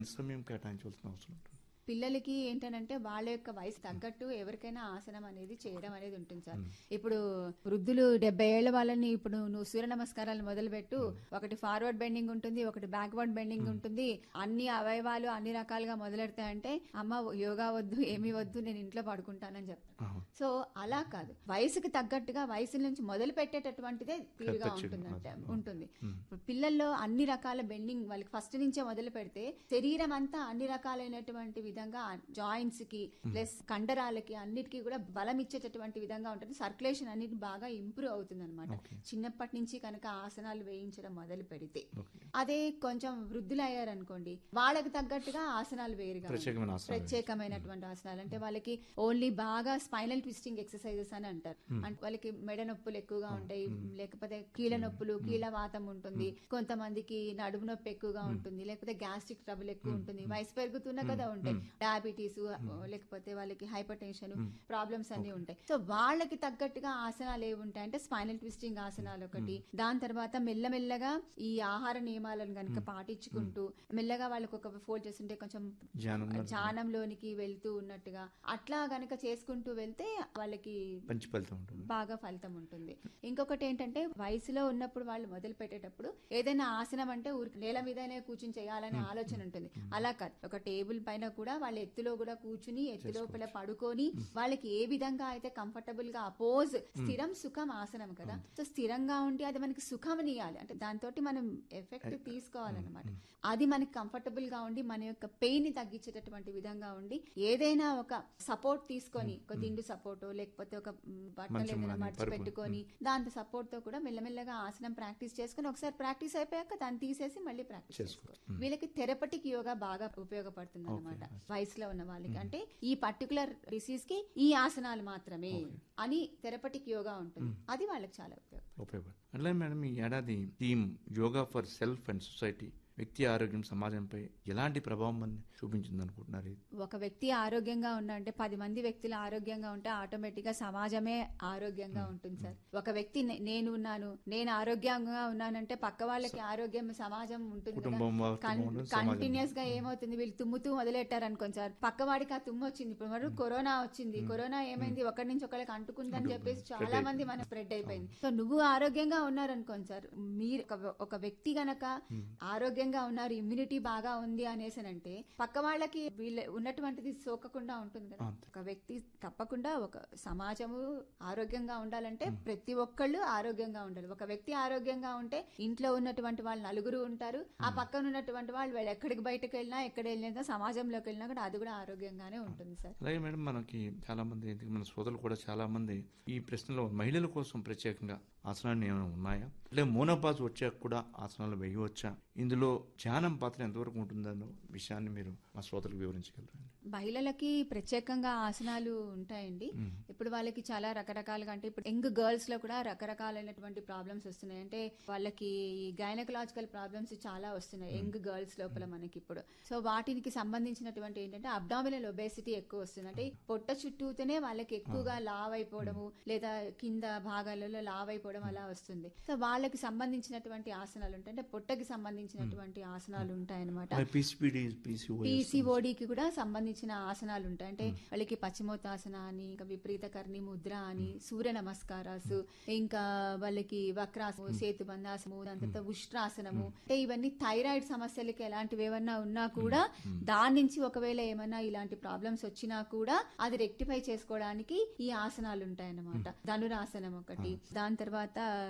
సమయం కేటాయించవలసిన అవసరం ఉంటుంది పిల్లలకి ఏంటనంటే వాళ్ళ యొక్క వయసు తగ్గట్టు ఎవరికైనా ఆసనం అనేది చేయడం అనేది ఉంటుంది సార్ ఇప్పుడు వృద్ధులు డెబ్బై ఏళ్ల వాళ్ళని ఇప్పుడు నువ్వు సూర్య నమస్కారాలు మొదలుపెట్టు ఒకటి ఫార్వర్డ్ బెండింగ్ ఉంటుంది ఒకటి బ్యాక్వర్డ్ బెండింగ్ ఉంటుంది అన్ని అవయవాలు అన్ని రకాలుగా మొదలెడతాయంటే అమ్మ యోగా వద్దు ఏమీ వద్దు నేను ఇంట్లో పడుకుంటానని చెప్తాను ఆహా. సో అలా కాదు వయసుకి తగ్గట్టుగా వయసు నుంచి మొదలు పెట్టేటటువంటిదే తీరుగా ఖచ్చితంగా. ఉంటుందంటే ఉంటుంది ఇప్పుడు పిల్లల్లో అన్ని రకాల బెండింగ్ వాళ్ళకి ఫస్ట్ నుంచే మొదలు పెడితే శరీరం అంతా అన్ని రకాలైనటువంటి విధంగా జాయింట్స్ కి ప్లస్ కండరాలకి అన్నిటికీ కూడా బలం ఇచ్చేటటువంటి విధంగా ఉంటుంది సర్క్యులేషన్ అన్నిటి బాగా ఇంప్రూవ్ అవుతుంది అనమాట Okay. చిన్నప్పటి నుంచి కనుక ఆసనాలు వేయించడం మొదలు పెడితే ఓకే అదే కొంచెం వృద్ధులు అయ్యారనుకోండి వాళ్ళకి తగ్గట్టుగా ఆసనాలు వేరుగా ఉంటాయి. ప్రత్యేకమైన ఆసనాలు ప్రత్యేకమైనటువంటి ఆసనాలు అంటే వాళ్ళకి ఓన్లీ బాగా స్పైనల్ ట్విస్టింగ్ ఎక్సర్సైజెస్ అని అంటారు అంటే వాళ్ళకి మెడ నొప్పులు ఎక్కువగా ఉంటాయి లేకపోతే కీళ్ళ నొప్పులు కీళ్ళ వాతం ఉంటుంది కొంతమందికి నడుము నొప్పి ఎక్కువగా ఉంటుంది లేకపోతే గ్యాస్ట్రిక్ ట్రబుల్ ఎక్కువ ఉంటుంది వయసు పెరుగుతున్నా కదా ఉంటాయి డయాబెటీస్ లేకపోతే వాళ్ళకి హైపర్ టెన్షన్ ప్రాబ్లమ్స్ అన్ని ఉంటాయి సో వాళ్ళకి తగ్గట్టుగా ఆసనాలు ఏవి ఉంటాయి అంటే స్పైనల్ ట్విస్టింగ్ ఆసనాలు ఒకటి దాని తర్వాత మెల్లమెల్లగా ఈ ఆహార నియమాలను కనుక పాటించుకుంటూ మెల్లగా వాళ్ళకి ఒక ఫోల్డ్ చేస్తుంటే కొంచెం ధ్యానం ధ్యానంలోనికి వెళ్తూ ఉన్నట్టుగా అట్లా గనక చేసుకుంటూ వెళ్తే వాళ్ళకి మంచి ఫలితం ఉంటుంది బాగా ఫలితం ఉంటుంది ఇంకొకటి ఏంటంటే వయసులో ఉన్నప్పుడు వాళ్ళు మొదలు పెట్టేటప్పుడు ఏదైనా ఆసనం అంటే ఊరికి నేల మీదనే కూర్చుని చేయాలనే ఆలోచన ఉంటుంది అలా కాదు ఒక టేబుల్ పైన కూడా వాళ్ళ ఎత్తులో కూడా కూర్చుని ఎత్తు లోపల పడుకొని వాళ్ళకి ఏ విధంగా అయితే కంఫర్టబుల్ గా అపోజ్ స్థిరం సుఖం ఆసనం కదా సో స్థిరంగా ఉండి అది మనకి సుఖమనియాలి అంటే దాంతో మనం ఎఫెక్ట్ తీసుకోవాలన్నమాట అది మనకి కంఫర్టబుల్ గా ఉండి మన యొక్క పెయిన్ ని తగ్గించేటటువంటి విధంగా ఉండి ఏదైనా ఒక సపోర్ట్ తీసుకొని ఒక దిండు సపోర్ట్ లేకపోతే ఒక మ్, బట్టలు మంచం ఏదైనా కానీ, మర్చి పరుపు. పెట్టుకొని దాంతో సపోర్ట్ తో కూడా మెల్లమెల్లగా ఆసనం ప్రాక్టీస్ చేసుకొని ఒకసారి ప్రాక్టీస్ అయిపోయాక దాన్ని తీసేసి మళ్ళీ ప్రాక్టీస్ చేసుకో. చేసుకో వీళ్ళకి థెరపటిక్ యోగా బాగా ఉపయోగపడుతుంది అనమాట వయసులో ఉన్న వాళ్ళకి అంటే ఈ పర్టికులర్ డిసీజ్ కి ఈ ఆసనాలు మాత్రమే అని థెరపటిక్ యోగా ఉంటుంది అది వాళ్ళకి చాలా ఉపయోగం ఉపయోగపడు అట్లా మేడం ఈ ఏడాది theme yoga for self and society వ్యక్తి ఆరోగ్యం సమాజంపై ఎలాంటి ప్రభావం అని చూపించింది అనుకుంటున్నారు ఇది? ఒక వ్యక్తి ఆరోగ్యంగా ఉన్నాడంటే పది మంది వ్యక్తులు ఆరోగ్యంగా ఉంటే ఆటోమేటిక్ గా సమాజమే ఆరోగ్యంగా ఉంటుంది సార్ ఒక వ్యక్తి నే- నేను ఉన్నాను నేను ఆరోగ్యంగా ఉన్నానంటే పక్క వాళ్ళకి ఆరోగ్యం సమాజం ఉంటుంది కుటుంబం వాతావరణం ఉంటుంది, సమాజం. కంటిన్యూస్ గా ఏమవుతుంది వీళ్ళు తుమ్ముతూ మొదలెట్టారు అనుకోండి సార్ పక్క వాడికి ఆ తుమ్ము వచ్చింది ఇప్పుడు మరి కరోనా వచ్చింది కరోనా ఏమైంది ఒకరి నుంచి ఒకరికి అంటుకుందని చెప్పేసి చాలా మంది మన స్ప్రెడ్ అయిపోయింది సో నువ్వు ఆరోగ్యంగా ఉన్నారు అనుకోండి సార్ మీరు ఒక- ఒక వ్యక్తి గనక ఆరోగ్యంగా ఉన్నారు ఇమ్యూనిటీ బాగా ఉంది అనేసనంటే పక్క వాళ్ళకి వీళ్ళ ఉన్నటువంటిది సోకకుండా ఉంటుంది కదా అంతే. ఒక వ్యక్తి తప్పకుండా ఒక సమాజము ఆరోగ్యంగా ఉండాలంటే ప్రతి ఒక్కళ్ళు ఆరోగ్యంగా ఉండాలి ఒక వ్యక్తి ఆరోగ్యంగా ఉంటే ఇంట్లో ఉన్నటువంటి వాళ్ళు నలుగురు ఉంటారు ఆ పక్కన ఉన్నటువంటి వాళ్ళు వాళ్ళు ఎక్కడికి బయటకు వెళ్ళినా ఎక్కడ వెళ్ళినా సమాజంలోకి వెళ్ళినా కూడా అది కూడా ఆరోగ్యంగానే ఉంటుంది సార్ అలాగే మేడం మనకి చాలా మంది ఏంటి, మన సోదరులు కూడా చాలా మంది ఈ ప్రశ్నలో మహిళల కోసం ప్రత్యేకంగా ఆసనాలు ఏమైనా ఉన్నాయా అంటే మోనోపాజ్ వచ్చాక కూడా ఆసనాలు వేయవచ్చా ఇందులో ధ్యానం పాత్ర ఎంతవరకు ఉంటుందన్న విషయాన్ని మీరు మా శ్రోతలకు వివరించగలరు మహిళలకి ప్రత్యేకంగా ఆసనాలు ఉంటాయండి ఇప్పుడు వాళ్ళకి చాలా రకరకాలుగా అంటే ఇప్పుడు యంగ్ గర్ల్స్ లో కూడా రకరకాలైనటువంటి ప్రాబ్లమ్స్ వస్తున్నాయి అంటే వాళ్ళకి గైనకలాజికల్ ప్రాబ్లమ్స్ చాలా వస్తున్నాయి యంగ్ గర్ల్స్ లోపల మనకి ఇప్పుడు సో వాటికి సంబంధించినటువంటి ఏంటంటే అబ్డామినల్ ఒబేసిటీ ఎక్కువ వస్తుంది అంటే పొట్ట చుట్టూతోనే వాళ్ళకి ఎక్కువగా లావ్ అయిపోవడము లేదా కింద భాగాలలో లావ్ అయిపోవడం అలా వస్తుంది సో వాళ్ళకి సంబంధించినటువంటి ఆసనాలు ఉంటాయి అంటే పొట్టకి సంబంధించినటువంటి ఆసనాలు ఉంటాయి అనమాట పీసీపీడి పీసీఓ పీసీఓడికి కూడా సంబంధించిన ఆసనాలు ఉంటాయి అంటే వాళ్ళకి పశ్చిమోత్తాసన అని ఇంకా విపరీత కర్ణి ముద్ర అని సూర్య నమస్కారాసు ఇంకా వాళ్ళకి వక్రాసము సేతు బంధాసము దాని తర్వాత ఉష్ట్రాసనము అంటే ఇవన్నీ థైరాయిడ్ సమస్యలకి ఎలాంటివి ఏమన్నా ఉన్నా కూడా దాని నుంచి ఒకవేళ ఏమన్నా ఇలాంటి ప్రాబ్లమ్స్ వచ్చినా కూడా అది రెక్టిఫై చేసుకోవడానికి ఈ ఆసనాలు ఉంటాయి అన్నమాట ధనురాసనం ఒకటి దాని తర్వాత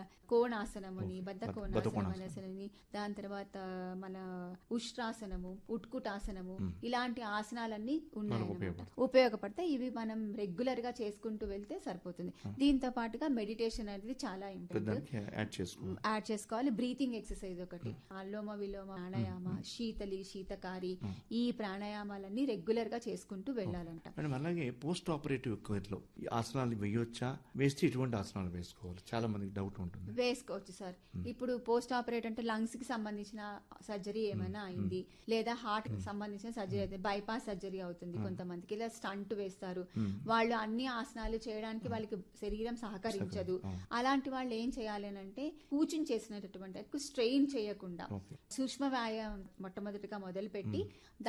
కోణాసనం అని బద్ధ కోణాసనం అనేసి దాని తర్వాత మన ఉష్ట్రాసనము ఉట్కుటాసనము ఇలాంటి ఆసనాలన్నీ ఉన్నాయన్నమాట ఉపయోగపడతాయి ఇవి మనం రెగ్యులర్ గా చేసుకుంటూ వెళ్తే సరిపోతుంది దీంతో పాటుగా మెడిటేషన్ అనేది చాలా ఇంపార్టెంట్ దానికి యాడ్ చేసుకోవాలి యాడ్ చేసుకోవాలి బ్రీతింగ్ ఎక్సర్సైజ్ ఒకటి అల్లోమ విలోమ ప్రాణాయామ శీతలి శీతకారి ఈ ప్రాణాయామాలన్నీ రెగ్యులర్ గా చేసుకుంటూ వెళ్ళాలంట మేడం అలాగే పోస్ట్ ఆపరేటివ్ కేర్లో ఈ ఆసనాలు వేయొచ్చా వేస్తే ఎటువంటి ఆసనాలు వేసుకోవాలి చాలా మందికి డౌట్ ఉంటుంది వేసుకోవచ్చు సార్ ఇప్పుడు పోస్ట్ ఆపరేట్ అంటే లంగ్స్ కి సంబంధించిన సర్జరీ ఏమైనా అయింది లేదా హార్ట్ సంబంధించిన సర్జరీ అవుతుంది బైపాస్ సర్జరీ అవుతుంది కొంతమందికి లేదా స్టంట్ వేస్తారు వాళ్ళు అన్ని ఆసనాలు చేయడానికి వాళ్ళకి శరీరం సహకరించదు అలాంటి వాళ్ళు ఏం చేయాలి అని అంటే కూర్చుని చేసినటువంటి ఎక్కువ స్ట్రెయిన్ చేయకుండా ఓకే సూక్ష్మ వ్యాయామం మొట్టమొదటిగా మొదలుపెట్టి